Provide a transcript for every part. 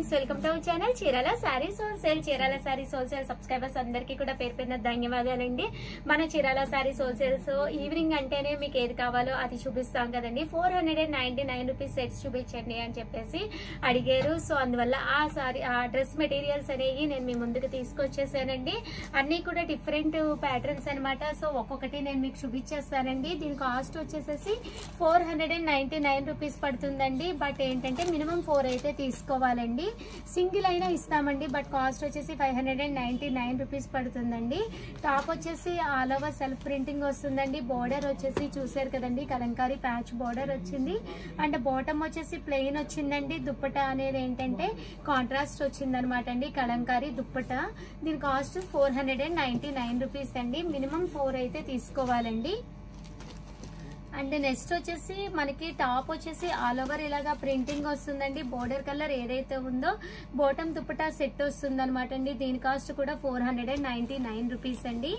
friends welcome to our channel Chirala saris wholesale Chirala saris wholesale subscribers అందరికీ కూడా పేరు పేరున ధన్యవాదాలండి మన చీరాల సారీస్ హోల్సేల్స్ ఈవినింగ్ అంటేనే మీకు ఏది కావాలో అది చూపిస్తాం కదండి four hundred and ninety nine rupees sets చూపించండి అని చెప్పేసి అడిగారు సో అందువల్ల ఆ సారీ ఆ డ్రెస్ మెటీరియల్స్ అనేవి నేను మీ ముందుకు తీసుకొచ్చేసానండి అన్ని కూడా డిఫరెంట్ ప్యాటర్న్స్ అన్నమాట సో ఒక్కొక్కటి నేను మీకు చూపించేస్తానండి దీని కాస్ట్ వచ్చేసేసి four hundred and ninety nine rupees పడుతుందండి బట్ ఏంటంటే మినిమం ఫోర్ అయితే తీసుకోవాలండి సింగిల్ అయినా ఇస్తామండి బట్ కాస్ట్ వచ్చేసి five hundred and ninety nine rupees పడుతుందండి టాప్ వచ్చేసి ఆల్ ఓవర్ సెల్ఫ్ ప్రింటింగ్ వస్తుందండి బోర్డర్ వచ్చేసి చూసారు కదండి కలంకారీ ప్యాచ్ బోర్డర్ వచ్చింది అండ్ బాటమ్ వచ్చేసి ప్లెయిన్ వచ్చిందండి దుప్పట అనేది ఏంటంటే కాంట్రాస్ట్ వచ్చింది అనమాట అండి కలంకారీ దుప్పట దీని cost four hundred and ninety nine rupees అండి మినిమం ఫోర్ అయితే తీసుకోవాలండి అండ్ నెక్స్ట్ వచ్చేసి మనకి టాప్ వచ్చేసి ఆల్ ఓవర్ ఇలాగా ప్రింటింగ్ వస్తుందండి బోర్డర్ కలర్ ఏదైతే ఉందో బోటం దుప్పటా సెట్ వస్తుంది అనమాట అండి దీని కాస్ట్ కూడా four hundred and ninety nine rupees అండి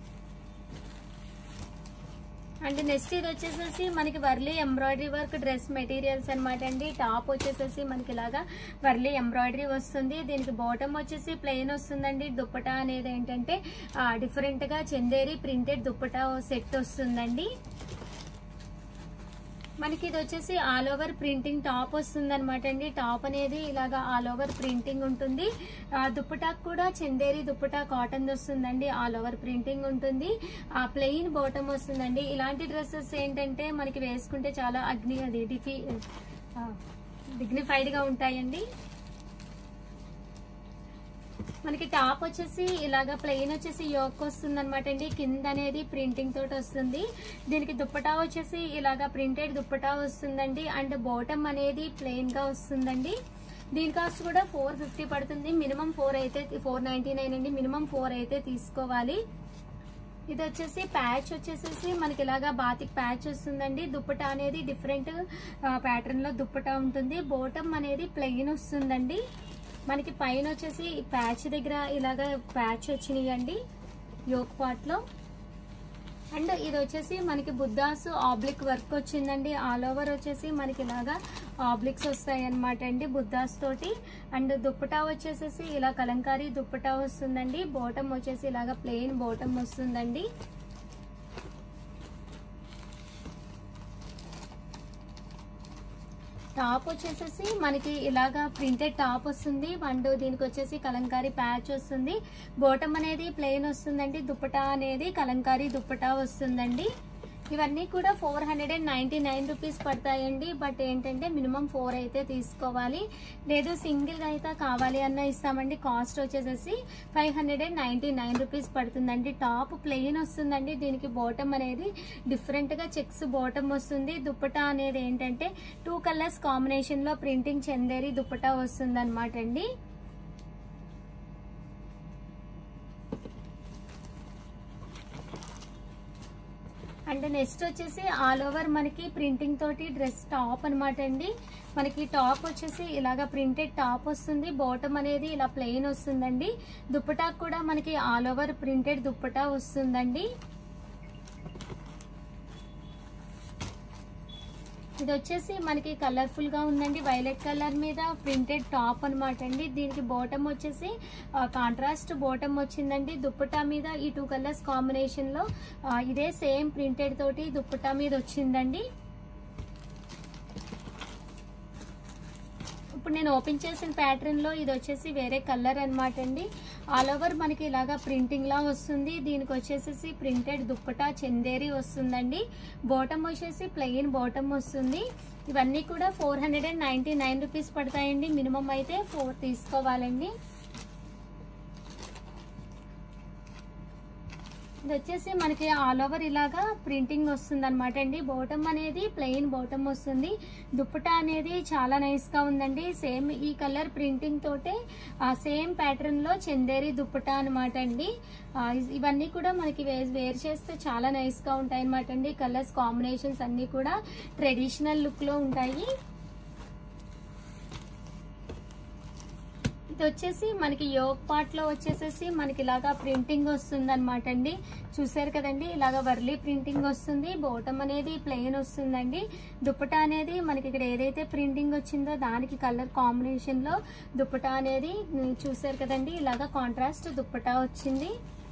అండ్ నెక్స్ట్ ఇది వచ్చేసేసి మనకి Warli embroidery work dress materials అనమాట అండి టాప్ వచ్చేసేసి మనకి ఇలాగా వర్లీ ఎంబ్రాయిడరీ వస్తుంది దీనికి బాటమ్ వచ్చేసి ప్లెయిన్ వస్తుందండి దుప్పటా అనేది ఏంటంటే డిఫరెంట్ గా చందేరి ప్రింటెడ్ దుప్పటా సెట్ వస్తుందండి మనకి ఇది వచ్చేసి ఆల్ ఓవర్ ప్రింటింగ్ టాప్ వస్తుంది అనమాట అండి టాప్ అనేది ఇలాగా ఆల్ ఓవర్ ప్రింటింగ్ ఉంటుంది ఆ దుప్పటాకు కూడా చందేరి దుప్పటా కాటన్ వస్తుందండి ఆల్ ఓవర్ ప్రింటింగ్ ఉంటుంది ఆ ప్లెయిన్ బాటమ్ వస్తుందండి ఇలాంటి డ్రెస్సెస్ ఏంటంటే మనకి వేసుకుంటే చాలా అగ్ని అది డిఫి డిగ్నిఫైడ్ గా ఉంటాయండి మనకి టాప్ వచ్చేసి ఇలాగా ప్లెయిన్ వచ్చేసి యోక్ వస్తుంది అనమాట అండి కింద అనేది ప్రింటింగ్ తోటి వస్తుంది దీనికి దుప్పటా వచ్చేసి ఇలాగా ప్రింటెడ్ దుప్పటా వస్తుందండి అండ్ బాటమ్ అనేది ప్లెయిన్ గా వస్తుందండి దీని కాస్ట్ కూడా ఫోర్ ఫిఫ్టీ పడుతుంది మినిమం ఫోర్ అయితే ఫోర్ నైన్టీ నైన్ అండి మినిమం ఫోర్ అయితే తీసుకోవాలి ఇది వచ్చేసి ప్యాచ్ వచ్చేసేసి మనకి ఇలాగా బాతిక్ ప్యాచ్ వస్తుందండి దుప్పటా అనేది డిఫరెంట్ ప్యాటర్న్ లో దుప్పటా ఉంటుంది బోటమ్ అనేది ప్లెయిన్ వస్తుందండి మనకి పైన వచ్చేసి ప్యాచ్ దగ్గర ఇలాగ ప్యాచ్ వచ్చినాయండి యోక్ పార్ట్ లో అండ్ ఇది వచ్చేసి మనకి బుద్ధాస్ ఆబ్లిక్ వర్క్ వచ్చిందండి ఆల్ ఓవర్ వచ్చేసి మనకి ఇలాగా ఆబ్లిక్స్ వస్తాయి అనమాట అండి బుద్ధాస్ తోటి అండ్ దుప్పటా వచ్చేసేసి ఇలా కలంకారీ దుప్పటా వస్తుందండి బోటం వచ్చేసి ఇలాగా ప్లెయిన్ బోటం వస్తుందండి టాప్ వచ్చేసేసి మనకి ఇలాగా ప్రింటెడ్ టాప్ వస్తుంది అండ్ దీనికి వచ్చేసి కలంకారీ ప్యాచ్ వస్తుంది బోటం అనేది ప్లెయిన్ వస్తుందండి దుప్పటా అనేది కలంకారీ దుప్పటా వస్తుందండి ఇవన్నీ కూడా four hundred and ninety nine rupees పడతాయండి బట్ ఏంటంటే మినిమం ఫోర్ అయితే తీసుకోవాలి లేదు సింగిల్ అయితే కావాలి అన్న ఇస్తామండి కాస్ట్ వచ్చేసేసి five hundred and ninety nine rupees పడుతుందండి టాప్ ప్లెయిన్ వస్తుందండి దీనికి బాటమ్ అనేది డిఫరెంట్గా చెక్స్ బాటమ్ వస్తుంది దుప్పటా అనేది ఏంటంటే టూ కలర్స్ కాంబినేషన్లో ప్రింటింగ్ చందేరి దుప్పటా వస్తుంది అనమాట అండి అండ్ నెక్స్ట్ వచ్చేసి ఆల్ ఓవర్ మనకి ప్రింటింగ్ తోటి డ్రెస్ టాప్ అనమాట అండి మనకి టాప్ వచ్చేసి ఇలాగ ప్రింటెడ్ టాప్ వస్తుంది బాటమ్ అనేది ఇలా ప్లెయిన్ వస్తుందండి దుప్పటాకు కూడా మనకి ఆల్ ఓవర్ ప్రింటెడ్ దుప్పటా వస్తుందండి ఇది వచ్చేసి మనకి కలర్ఫుల్ గా ఉందండి వైలెట్ కలర్ మీద ప్రింటెడ్ టాప్ అనమాట అండి దీనికి బాటమ్ వచ్చేసి కాంట్రాస్ట్ బాటమ్ వచ్చిందండి దుప్పటా మీద ఈ టూ కలర్స్ కాంబినేషన్ లో ఆ, ఇదే సేమ్ ప్రింటెడ్ తోటి దుప్పటా మీద వచ్చిందండి ఇప్పుడు నేను ఓపెన్ చేసిన ప్యాటర్న్ లో ఇది వచ్చేసి వేరే కలర్ అనమాట అండి ఆల్ ఓవర్ మనకి ఇలాగా ప్రింటింగ్ లా వస్తుంది దీనికి వచ్చేసి ప్రింటెడ్ దుప్పటా చందేరి వస్తుందండి బాటమ్ వచ్చేసి ప్లెయిన్ బాటమ్ వస్తుంది ఇవన్నీ కూడా four hundred and ninety nine rupees పడతాయండి మినిమం అయితే ఫోర్ తీసుకోవాలండి ఇది వచ్చేసి మనకి ఆల్ ఓవర్ ఇలాగా ప్రింటింగ్ వస్తుంది అనమాట అండి బాటమ్ అనేది ప్లెయిన్ బాటమ్ వస్తుంది దుప్పటా అనేది చాలా నైస్ గా ఉందండి సేమ్ ఈ కలర్ ప్రింటింగ్ తోటే ఆ సేమ్ ప్యాటర్న్ లో చందేరి దుప్పటా అనమాట అండి ఆ, ఇవన్నీ కూడా మనకి వే- వేర్ చేస్తే చాలా నైస్ గా ఉంటాయి అనమాట అండి కలర్స్ కాంబినేషన్స్ అన్ని కూడా ట్రెడిషనల్ లుక్ లో ఉంటాయి ఇది వచ్చేసి మనకి యోగ్ పార్ట్ లో వచ్చేసేసి మనకి ఇలాగా ప్రింటింగ్ వస్తుంది అనమాట అండి చూసారు కదండి ఇలాగా వర్లీ ప్రింటింగ్ వస్తుంది బోటం అనేది ప్లెయిన్ వస్తుందండి దుప్పటా అనేది మనకి ఇక్కడ ఏదైతే ప్రింటింగ్ వచ్చిందో దానికి కలర్ కాంబినేషన్ లో దుప్పటా అనేది ఉమ్, చూసారు కదండి ఇలాగా కాంట్రాస్ట్ దుప్పటా వచ్చింది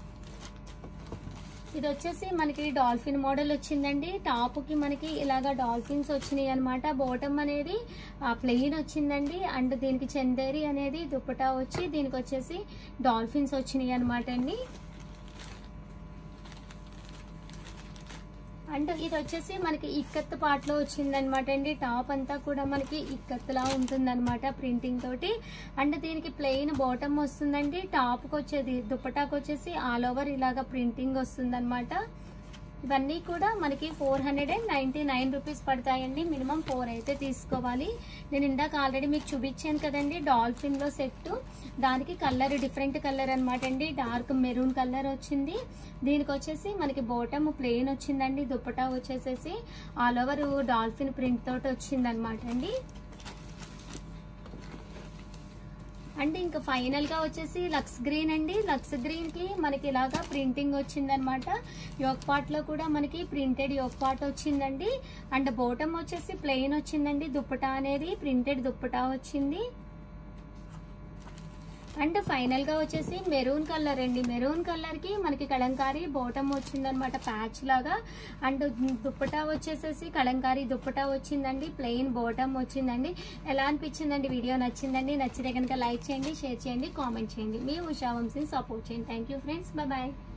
ఇది వచ్చేసి మనకి డాల్ఫిన్ మోడల్ వచ్చిందండి టాప్ కి మనకి ఇలాగా డాల్ఫిన్స్ వచ్చినాయి అనమాట బోటమ్ అనేది ప్లెయిన్ వచ్చిందండి అండ్ దీనికి చందేరి అనేది దుప్పటా వచ్చి దీనికి వచ్చేసి డాల్ఫిన్స్ వచ్చినాయి అనమాట అండి అండ్ ఇది వచ్చేసి మనకి ఇక్కత్ పార్ట్ లో వచ్చింది అనమాట అండి టాప్ అంతా కూడా మనకి ఇక్కత్లా ఉంటుంది అనమాట ప్రింటింగ్ తోటి అండ్ దీనికి ప్లెయిన్ బాటమ్ వస్తుందండి టాప్ కి వచ్చేది దుప్పటాకి వచ్చేసి ఆల్ ఓవర్ ఇలాగా ప్రింటింగ్ వస్తుంది ఇవన్నీ కూడా మనకి four hundred and ninety nine rupees పడతాయండి మినిమం ఫోర్ అయితే తీసుకోవాలి నేను ఇందాక ఆల్రెడీ మీకు చూపించాను కదండి డాల్ఫిన్ లో సెట్ దానికి కలర్ డిఫరెంట్ కలర్ అనమాట అండి డార్క్ మెరూన్ కలర్ వచ్చింది దీనికి వచ్చేసి మనకి బోటమ్ ప్లెయిన్ వచ్చిందండి దుప్పటా వచ్చేసేసి ఆల్ ఓవర్ డాల్ఫిన్ ప్రింట్ తోటి వచ్చింది అనమాట అండి అండ్ ఇంకా ఫైనల్ గా వచ్చేసి లక్స్ గ్రీన్ అండి లక్స్ గ్రీన్ కి మనకి ఇలాగా ప్రింటింగ్ వచ్చిందనమాట యోక్ పార్ట్ లో కూడా మనకి ప్రింటెడ్ యోక్ పార్ట్ వచ్చిందండి అండ్ బోటమ్ వచ్చేసి ప్లెయిన్ వచ్చిందండి దుప్పటా అనేది ప్రింటెడ్ దుప్పటా వచ్చింది అండ్ ఫైనల్ గా వచ్చేసి మెరూన్ కలర్ అండి మెరూన్ కలర్ కి మనకి కలంకారీ బోటం వచ్చిందనమాట ప్యాచ్ లాగా అండ్ దుప్పటా వచ్చేసేసి కలంకారీ దుప్పటా వచ్చిందండి ప్లెయిన్ బోటం వచ్చిందండి ఎలా అనిపించిందండి వీడియో నచ్చిందండి నచ్చితే కనుక లైక్ చేయండి షేర్ చేయండి కామెంట్ చేయండి మీ ఉషా వంశీని సపోర్ట్ చేయండి థ్యాంక్ యూ ఫ్రెండ్స్ బాయ్